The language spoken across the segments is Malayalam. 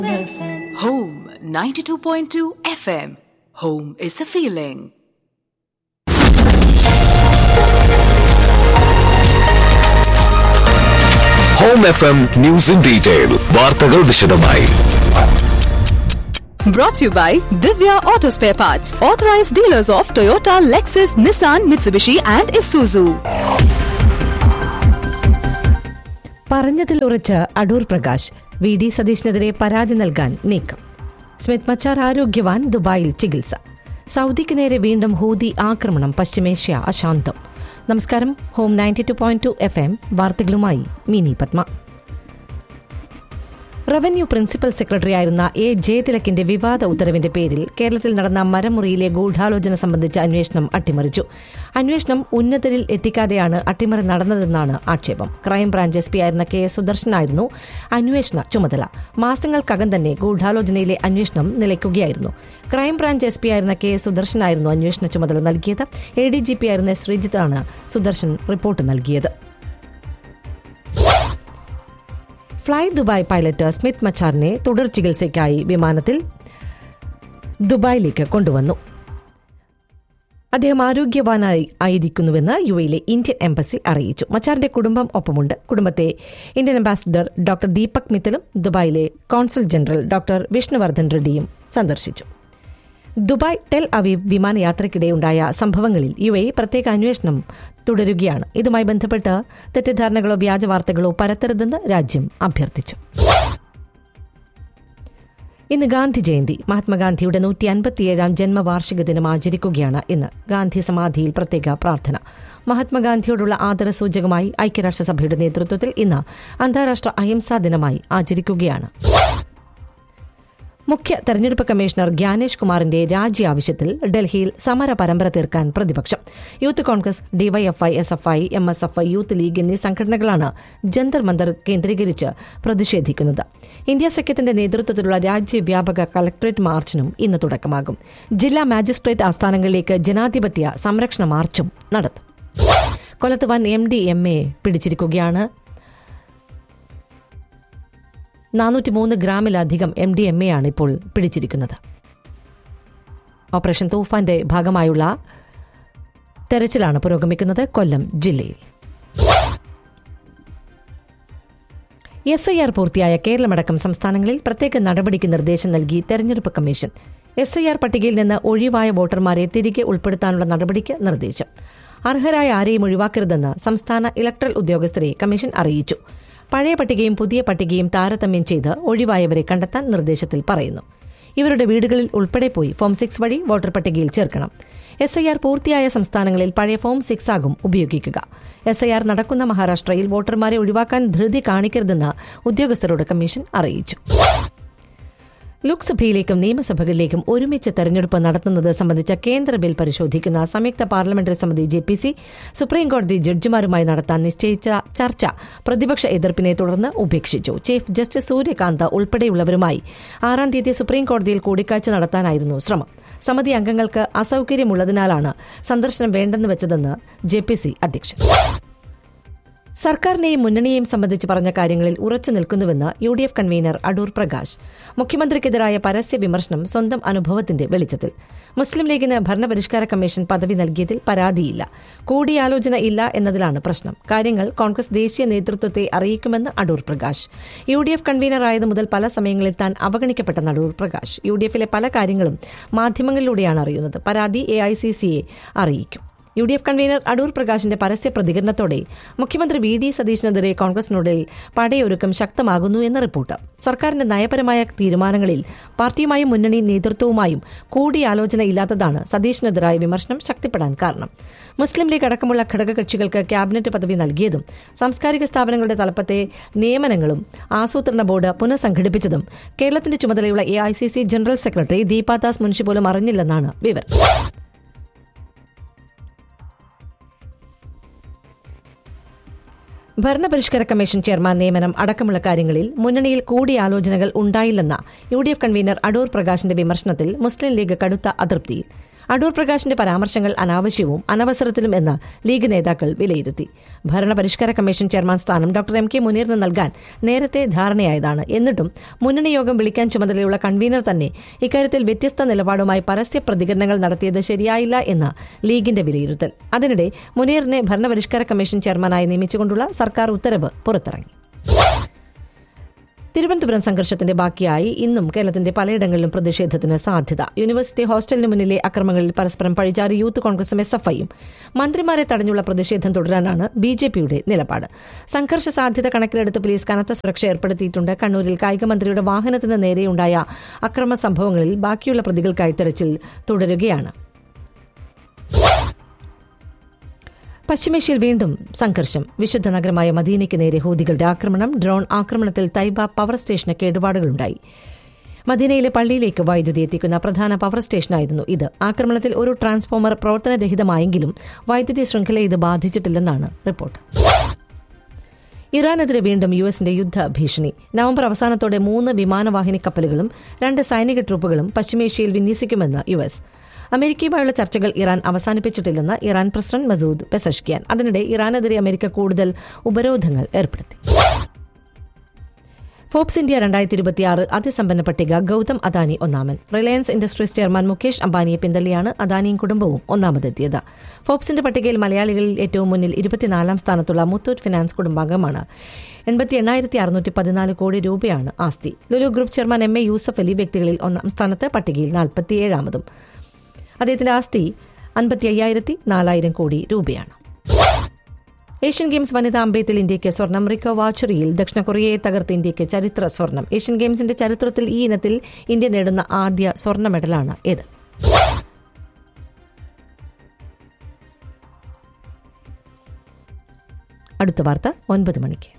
Home 92.2 FM. Home is a feeling. Home F M news in detail വാർത്തകൾ വിശദമായി Brought to you by Divya Auto Spare Parts, authorized dealers of Toyota, Lexus, Nissan, Mitsubishi, and Isuzu. പറഞ്ഞതിൽ ഉറച്ച് അടൂർ പ്രകാശ് വി ഡി സതീഷിനെതിരെ പരാതി നൽകാൻ നീക്കം സ്മിത് മച്ചാർ ആരോഗ്യവാൻ ദുബായിൽ ചികിത്സ സൗദിക്ക് നേരെ വീണ്ടും ഹൂതി ആക്രമണം പശ്ചിമേഷ്യ അശാന്തം നമസ്കാരം Home ninety two point two FM എം വാർത്തകളുമായി മിനി പത്മ റവന്യൂ പ്രിൻസിപ്പൽ സെക്രട്ടറിയായിരുന്ന എ ജയതിലക്കിന്റെ വിവാദ ഉത്തരവിന്റെ പേരിൽ കേരളത്തിൽ നടന്ന മരമുറിയിലെ ഗൂഢാലോചന സംബന്ധിച്ച അന്വേഷണം അട്ടിമറിച്ചു അന്വേഷണം ഉന്നതരിൽ എത്തിക്കാതെയാണ് അട്ടിമറി നടന്നതെന്നാണ് ആക്ഷേപം ക്രൈംബ്രാഞ്ച് എസ് പി ആയിരുന്ന കെ എസ് സുദർശനായിരുന്നു അന്വേഷണ ചുമതല മാസങ്ങൾക്കകം തന്നെ ഗൂഢാലോചനയിലെ അന്വേഷണം നിലയ്ക്കുകയായിരുന്നു ക്രൈംബ്രാഞ്ച് എസ് പി ആയിരുന്ന കെ എസ് സുദർശനായിരുന്നു അന്വേഷണ ചുമതല നൽകിയത് എ ഡി ജി പി ആയിരുന്ന ശ്രീജിത്താണ് സുദർശൻ റിപ്പോർട്ട് നൽകിയത് ഫ്ലൈ ദുബായ് പൈലറ്റ് സ്മിത്ത് മച്ചാറിനെ തുടർ ചികിത്സയ്ക്കായി വിമാനത്തിൽ ദുബായിലേക്ക് കൊണ്ടുവന്നു അദ്ദേഹം ആരോഗ്യവാനായി ആയിരിക്കുന്നുവെന്ന് യു എയിലെ ഇന്ത്യൻ എംബസി അറിയിച്ചു മച്ചാറിന്റെ കുടുംബം ഒപ്പമുണ്ട് കുടുംബത്തെ ഇന്ത്യൻ അംബാസിഡർ ഡോക്ടർ ദീപക് മിത്തലും ദുബായിലെ കോൺസുൽ ജനറൽ ഡോക്ടർ വിഷ്ണുവർദ്ധൻ റെഡ്ഡിയും സന്ദർശിച്ചു ദുബായ് ടെൽ അവീവ് വിമാനയാത്രയ്ക്കിടെ ഉണ്ടായ സംഭവങ്ങളിൽ യു എ പ്രത്യേക അന്വേഷണം തുടരുകയാണ് ഇതുമായി ബന്ധപ്പെട്ട് തെറ്റിദ്ധാരണകളോ വ്യാജ വാർത്തകളോ പരത്തരുതെന്ന് രാജ്യം അഭ്യർത്ഥിച്ചു ഇന്ന് ഗാന്ധി ജയന്തി മഹാത്മാഗാന്ധിയുടെ നൂറ്റി അൻപത്തിയേഴാം ജന്മവാർഷിക ദിനം ആചരിക്കുകയാണ് ഇന്ന് ഗാന്ധി സമാധിയിൽ പ്രത്യേക പ്രാർത്ഥന മഹാത്മാഗാന്ധിയോടുള്ള ആദരസൂചകമായി ഐക്യരാഷ്ട്രസഭയുടെ നേതൃത്വത്തിൽ ഇന്ന് അന്താരാഷ്ട്ര അഹിംസാ ദിനമായി ആചരിക്കുകയാണ് മുഖ്യ തെരഞ്ഞെടുപ്പ് കമ്മീഷണർ ഗ്യാനേഷ് കുമാറിന്റെ രാജി ആവശ്യത്തിൽ ഡൽഹിയിൽ സമര പരമ്പര തീർക്കാൻ പ്രതിപക്ഷം youth Congress DYFI S F I M S F I youth league എന്നീ സംഘടനകളാണ് ജന്തർ മന്ദർ കേന്ദ്രീകരിച്ച് പ്രതിഷേധിക്കുന്നത് ഇന്ത്യ സഖ്യത്തിന്റെ നേതൃത്വത്തിലുള്ള രാജ്യവ്യാപക കളക്ടറേറ്റ് മാർച്ചിനും ഇന്ന് തുടക്കമാകും ജില്ലാ മാജിസ്ട്രേറ്റ് ആസ്ഥാനങ്ങളിലേക്ക് ജനാധിപത്യ സംരക്ഷണ മാർച്ചും നടത്തും കൊല്ലത്ത് വൻ എം ഡി എം എ പിടിച്ചിരിക്കുകയാണ് നാനൂറ്റി മൂന്ന് ഗ്രാമിലധികം എം ഡി എം എ ആണ് ഇപ്പോൾ പിടിച്ചിരിക്കുന്നത് ഓപ്പറേഷൻ തൂഫാന്റെ ഭാഗമായുള്ള തെരച്ചിലാണ് പുരോഗമിക്കുന്നത് കൊല്ലം ജില്ലയിൽ എസ് ഐ ആർ പൂർത്തിയായ കേരളമടക്കം സംസ്ഥാനങ്ങളിൽ പ്രത്യേക നടപടിക്ക് നിർദ്ദേശം നൽകി തെരഞ്ഞെടുപ്പ് കമ്മീഷൻ എസ് ഐ ആർ പട്ടികയിൽ നിന്ന് ഒഴിവായ വോട്ടർമാരെ തിരികെ ഉൾപ്പെടുത്താനുള്ള നടപടിക്ക് നിർദ്ദേശം അർഹരായ ആരെയും ഒഴിവാക്കരുതെന്ന് സംസ്ഥാന ഇലക്ട്രൽ ഉദ്യോഗസ്ഥരെ കമ്മീഷൻ അറിയിച്ചു പഴയ പട്ടികയും പുതിയ പട്ടികയും താരതമ്യം ചെയ്ത് ഒഴിവായവരെ കണ്ടെത്താൻ നിർദ്ദേശത്തിൽ പറയുന്നു ഇവരുടെ വീടുകളിൽ ഉൾപ്പെടെ പോയി ഫോം സിക്സ് വഴി വോട്ടർ പട്ടികയിൽ ചേർക്കണം എസ് ഐ ആർ പൂർത്തിയായ സംസ്ഥാനങ്ങളിൽ പഴയ ഫോം സിക്സ് ആകും ഉപയോഗിക്കുക എസ് ഐ ആർ നടക്കുന്ന മഹാരാഷ്ട്രയിൽ വോട്ടർമാരെ ഒഴിവാക്കാൻ ധൃതി കാണിക്കരുതെന്ന് ഉദ്യോഗസ്ഥരോട് കമ്മീഷൻ അറിയിച്ചു ലോക്സഭയിലേക്കും നിയമസഭകളിലേക്കും ഒരുമിച്ച് തെരഞ്ഞെടുപ്പ് നടത്തുന്നത് സംബന്ധിച്ച കേന്ദ്ര ബിൽ പരിശോധിക്കുന്ന സംയുക്ത പാർലമെന്ററി സമിതി ജെ പി സി സുപ്രീംകോടതി ജഡ്ജിമാരുമായി നടത്താൻ നിശ്ചയിച്ച ചർച്ച പ്രതിപക്ഷ എതിർപ്പിനെ തുടർന്ന് ഉപേക്ഷിച്ചു ചീഫ് ജസ്റ്റിസ് സൂര്യകാന്ത് ഉൾപ്പെടെയുള്ളവരുമായി ആറാം തീയതി സുപ്രീംകോടതിയിൽ കൂടിക്കാഴ്ച നടത്താനായിരുന്നു ശ്രമം സമിതി അംഗങ്ങൾക്ക് അസൌകര്യമുള്ളതിനാലാണ് സന്ദർശനം വേണ്ടെന്ന് വെച്ചതെന്ന് ജെ പി സി അധ്യക്ഷൻ സർക്കാരിനെയും മുന്നണിയെയും സംബന്ധിച്ച് പറഞ്ഞ കാര്യങ്ങളിൽ ഉറച്ചു നിൽക്കുന്നുവെന്ന് U D F convenor Adoor Prakash മുഖ്യമന്ത്രിക്കെതിരായ പരസ്യ വിമർശനം സ്വന്തം അനുഭവത്തിന്റെ വെളിച്ചത്തിൽ മുസ്ലിം ലീഗിന് ഭരണപരിഷ്കാര കമ്മീഷൻ പദവി നൽകിയതിൽ പരാതിയില്ല കൂടിയാലോചന ഇല്ല എന്നതിലാണ് പ്രശ്നം കാര്യങ്ങൾ കോൺഗ്രസ് ദേശീയ നേതൃത്വത്തെ അറിയിക്കുമെന്ന് Adoor Prakash U D F കൺവീനറായത് മുതൽ പല സമയങ്ങളിൽ താൻ അവഗണിക്കപ്പെട്ട അടൂർ പ്രകാശ് യു ഡി എഫിലെ പല കാര്യങ്ങളും മാധ്യമങ്ങളിലൂടെയാണ് അറിയുന്നത് പരാതി എ ഐ സി സിയെ അറിയിക്കും U D F convenor Adoor പ്രകാശിന്റെ പരസ്യ പ്രതികരണത്തോടെ മുഖ്യമന്ത്രി വി ഡി സതീഷിനെതിരെ കോൺഗ്രസിനുള്ളിൽ പടയൊരുക്കം ശക്തമാകുന്നു എന്ന റിപ്പോർട്ട് സർക്കാരിന്റെ നയപരമായ തീരുമാനങ്ങളിൽ പാർട്ടിയുമായും മുന്നണി നേതൃത്വവുമായും കൂടിയാലോചന ഇല്ലാത്തതാണ് സതീഷിനെതിരായ വിമർശനം ശക്തിപ്പെടാൻ കാരണം മുസ്ലിം ലീഗ് അടക്കമുള്ള ഘടകകക്ഷികൾക്ക് ക്യാബിനറ്റ് പദവി നൽകിയതും സാംസ്കാരിക സ്ഥാപനങ്ങളുടെ തലപ്പത്തെ നിയമനങ്ങളും ആസൂത്രണ ബോർഡ് പുനഃസംഘടിപ്പിച്ചതും കേരളത്തിന്റെ ചുമതലയുള്ള A I C C general secretary Deepa Das Munshi പോലും അറിഞ്ഞില്ലെന്നാണ് വിവരം ഭരണപരിഷ്കര കമ്മീഷൻ ചെയർമാൻ നിയമനം അടക്കമുള്ള കാര്യങ്ങളിൽ മുന്നണിയിൽ കൂടിയാലോചനകൾ ഉണ്ടായില്ലെന്ന U D F convenor Adoor പ്രകാശിന്റെ വിമർശനത്തിൽ മുസ്ലിം ലീഗ് കടുത്ത അതൃപ്തിയിൽ അടൂർ പ്രകാശിന്റെ പരാമർശങ്ങൾ അനാവശ്യവും അനവസരത്തിലും എന്ന് ലീഗ് നേതാക്കൾ വിലയിരുത്തി ഭരണപരിഷ്കാര കമ്മീഷൻ ചെയർമാൻ സ്ഥാനം ഡോക്ടർ എം കെ മുനീറിന് നൽകാൻ നേരത്തെ ധാരണയായതാണ് എന്നിട്ടും മുന്നണി യോഗം വിളിക്കാൻ ചുമതലയുള്ള കൺവീനർ തന്നെ ഇക്കാര്യത്തിൽ വ്യത്യസ്ത നിലപാടുമായി പരസ്യ പ്രതികരണങ്ങൾ നടത്തിയത് ശരിയായില്ല എന്ന് ലീഗിന്റെ വിലയിരുത്തൽ അതിനിടെ മുനീറിനെ ഭരണപരിഷ്കാര കമ്മീഷൻ ചെയർമാനായി നിയമിച്ചുകൊണ്ടുള്ള സർക്കാർ ഉത്തരവ് പുറത്തിറങ്ങി തിരുവനന്തപുരം സംഘർഷത്തിന്റെ ബാക്കിയായി ഇന്നും കേരളത്തിന്റെ പലയിടങ്ങളിലും പ്രതിഷേധത്തിന് സാധ്യത യൂണിവേഴ്സിറ്റി ഹോസ്റ്റലിന് മുന്നിലെ അക്രമങ്ങളിൽ പരസ്പരം പഴിചാരി യൂത്ത് കോൺഗ്രസും എസ് എഫ് ഐയും മന്ത്രിമാരെ തടഞ്ഞുള്ള പ്രതിഷേധം തുടരാനാണ് ബി ജെ പിയുടെ നിലപാട് സംഘർഷ സാധ്യത കണക്കിലെടുത്ത് പോലീസ് കനത്ത സുരക്ഷ ഏർപ്പെടുത്തിയിട്ടുണ്ട് കണ്ണൂരിൽ കായിക മന്ത്രിയുടെ വാഹനത്തിന് നേരെയുണ്ടായ അക്രമ സംഭവങ്ങളിൽ ബാക്കിയുള്ള പ്രതികൾക്കായി തെരച്ചിൽ തുടരുകയാണ് പശ്ചിമേഷ്യയിൽ വീണ്ടും സംഘർഷം വിശുദ്ധ നഗരമായ മദീനയ്ക്ക് നേരെ ഹൂതികളുടെ ആക്രമണം ഡ്രോൺ ആക്രമണത്തിൽ തൈബ പവർ സ്റ്റേഷന് കേടുപാടുകളുണ്ടായി മദീനയിലെ പള്ളിയിലേക്ക് വൈദ്യുതി എത്തിക്കുന്ന പ്രധാന പവർ സ്റ്റേഷനായിരുന്നു ഇത് ആക്രമണത്തിൽ ഒരു ട്രാൻസ്ഫോമർ പ്രവർത്തനരഹിതമായെങ്കിലും വൈദ്യുതി ശൃംഖലയെ ഇത് ബാധിച്ചിട്ടില്ലെന്നാണ് റിപ്പോർട്ട് ഇറാനെതിരെ വീണ്ടും യു എസിന്റെ യുദ്ധ ഭീഷണി നവംബർ അവസാനത്തോടെ മൂന്ന് വിമാനവാഹിനി കപ്പലുകളും രണ്ട് സൈനിക ട്രൂപ്പുകളും പശ്ചിമേഷ്യയിൽ വിന്യസിക്കുമെന്ന് യു എസ് അമേരിക്കയുമായുള്ള ചർച്ചകൾ ഇറാൻ അവസാനിപ്പിച്ചിട്ടില്ലെന്ന് ഇറാൻ പ്രസിഡന്റ് മസൂദ് പെസഷ്കിയാൻ അതിനിടെ ഇറാനെതിരെ അമേരിക്ക കൂടുതൽ ഉപരോധങ്ങൾ ഏർപ്പെടുത്തി ഫോബ്സ് ഇന്ത്യ രണ്ടായിരത്തി ഇരുപത്തിയാറ് അതിസമ്പന്ന പട്ടിക ഗൌതം അദാനി ഒന്നാമൻ റിലയൻസ് ഇൻഡസ്ട്രീസ് ചെയർമാൻ മുകേഷ് അംബാനിയെ പിന്തള്ളിയാണ് അദാനിയും കുടുംബവും ഒന്നാമതെത്തിയത് ഫോബ്സിന്റെ പട്ടികയിൽ മലയാളികളിൽ ഏറ്റവും മുന്നിൽ ഇരുപത്തിനാലാം സ്ഥാനത്തുള്ള മുത്തൂറ്റ് ഫിനാൻസ് കുടുംബാംഗമാണ് എൺപത്തി എണ്ണായിരത്തി അറുന്നൂറ്റി പതിനാല് കോടി രൂപയാണ് ആസ്തി Lulu group chairman M A Yusuf Ali വ്യക്തികളിൽ ഒന്നാം സ്ഥാനത്ത് പട്ടികയിൽ നാൽപ്പത്തിയേഴാമതും അദ്ദേഹത്തിന്റെ ആസ്തി അൻപത്തി അയ്യായിരത്തി നാലായിരം കോടി രൂപയാണ് ഏഷ്യൻ ഗെയിംസ് വനിതാ അമ്പയത്തിൽ ഇന്ത്യയ്ക്ക് സ്വർണം റിക്കോ വാച്ചറിയിൽ ദക്ഷിണ കൊറിയയെ തകർത്ത് ഇന്ത്യയ്ക്ക് ചരിത്ര സ്വർണം ഏഷ്യൻ ഗെയിംസിന്റെ ചരിത്രത്തിൽ ഈ ഇനത്തിൽ ഇന്ത്യ നേടുന്ന ആദ്യ സ്വർണ്ണ മെഡലാണ് ഇത് അടുത്ത വാർത്ത ഒൻപത് മണിക്ക്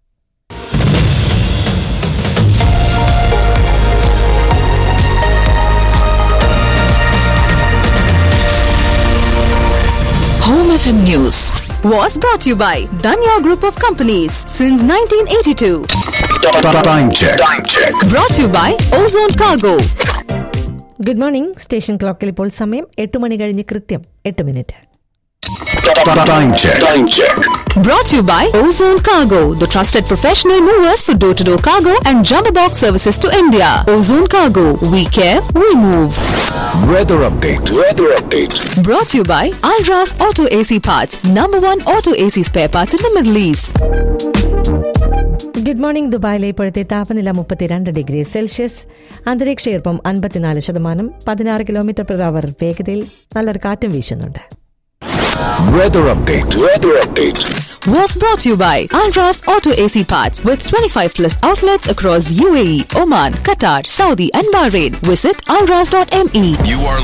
Home FM News was brought to you by Danya Group of Companies since 1982. Time check. Time check. Brought to you by Ozone Cargo. Good morning station ക്ലോക്കിൽ ഇപ്പോൾ സമയം എട്ട് മണി കഴിഞ്ഞ് കൃത്യം എട്ട് minute Time check. Time check. Brought to you by Ozone Cargo, the trusted professional movers for door to door cargo and jumbo box services to India. Ozone Cargo, we care, we move. Weather update. Weather update. Brought to you by Alras Auto AC Parts, number one auto AC spare parts in the Middle East. Good morning ദുബായിലെ ഇപ്പോഴത്തെ താപനില മുപ്പത്തിരണ്ട് ഡിഗ്രി സെൽഷ്യസ് അന്തരീക്ഷ ഈർപ്പം അൻപത്തിനാല് ശതമാനം പതിനാറ് കിലോമീറ്റർ പെർ അവർ വേഗതയിൽ നല്ലൊരു കാറ്റും വീശുന്നുണ്ട് Weather update. Weather update. Was brought to you by Alras Auto AC Parts with 25 plus outlets across UAE, Oman, Qatar, Saudi, and Bahrain. Visit alras.me. You are